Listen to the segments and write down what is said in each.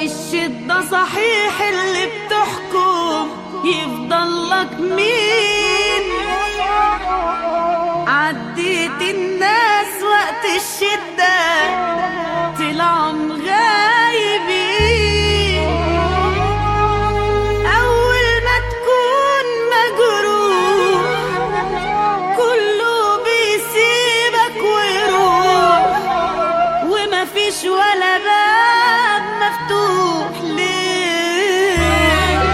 والشدة صحيح اللي بتحكم يفضل لك مين عديت الناس وقت الشدة طلعوا غايبين أول ما تكون مجروح كله بيسيبك ويروح وما فيش ولا باب مفتوح ليه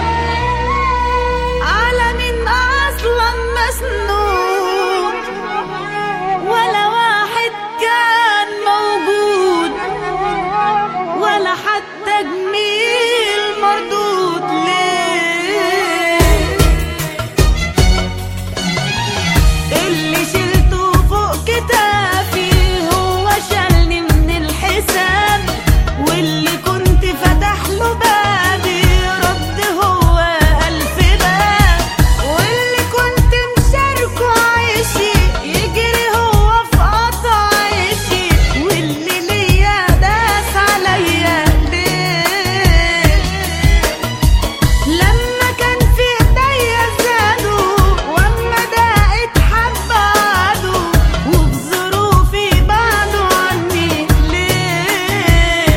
على من اصلا مسنون ولا واحد كان موجود ولا حتى جميل مردود ليه اللي شلته فوق كتافي هو شالني من الحساب واللي كنت فتح له بابي رد هو ألف باب واللي كنت مشاركه عيشي يجري هو في قطع عيشي واللي ليا داس عليا ليه لما كان في ايديا زادوا واما ضاقت حبادوا وفي ظروفي بعدوا عني ليه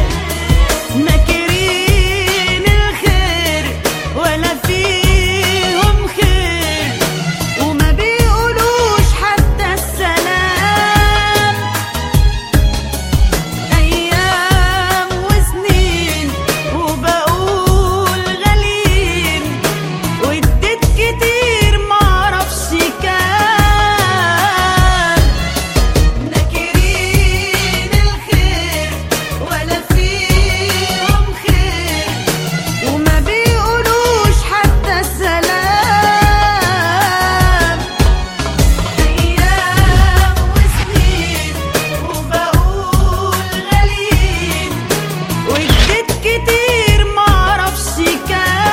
ناكرين الخير ولا فيهم خير وما بيقولوش حتى السلام أيام وسنين وبقول غالين واديت كتير معرفش كام ناكرين الخير ولا فيهم خير وما بيقولوش حتى السلام أيام وسنين وبقول غالين واديت كتير معرفش كام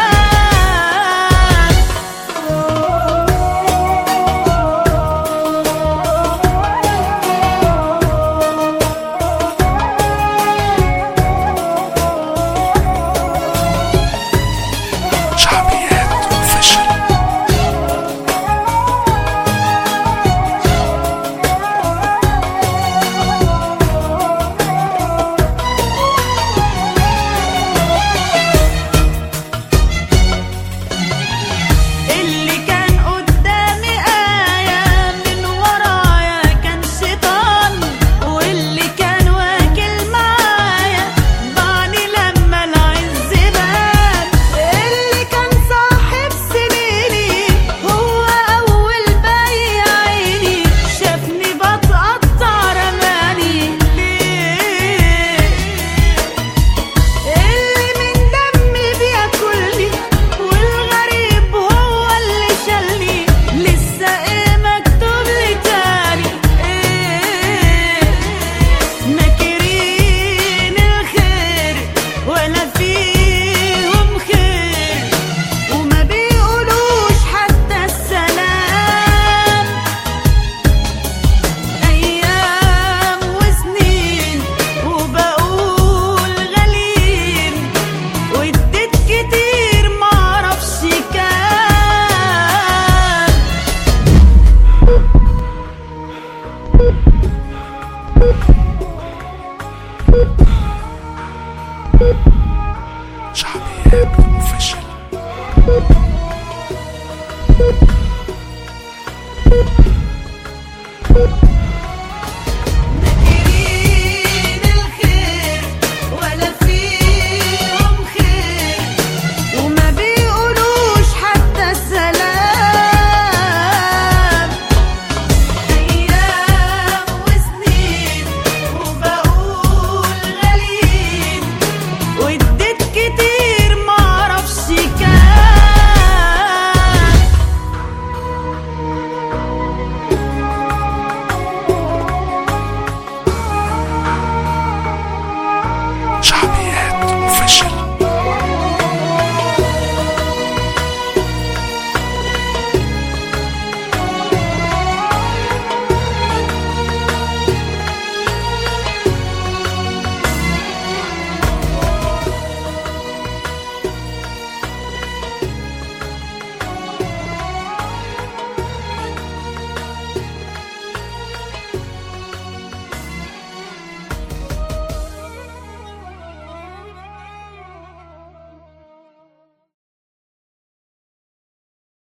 شعبيات اوفيشال اللي كان قدامي آية من ورايا كان شيطان واللي كان واكل معايا ضعني لما العز بان اللي كان صاحب سنيني هو أول بيع عيني شافني بتقطع رماني ليه اللي من دمي بياكلني والغريب هو اللي شالني لسه ايه مكتوب لي تاني ايه ناكرين الخير ولا فيهم خير وما بيقولوش حتى السلام أيام وسنين وبقول غالين واديت كتير معرفش كام شعبيات اوفيشال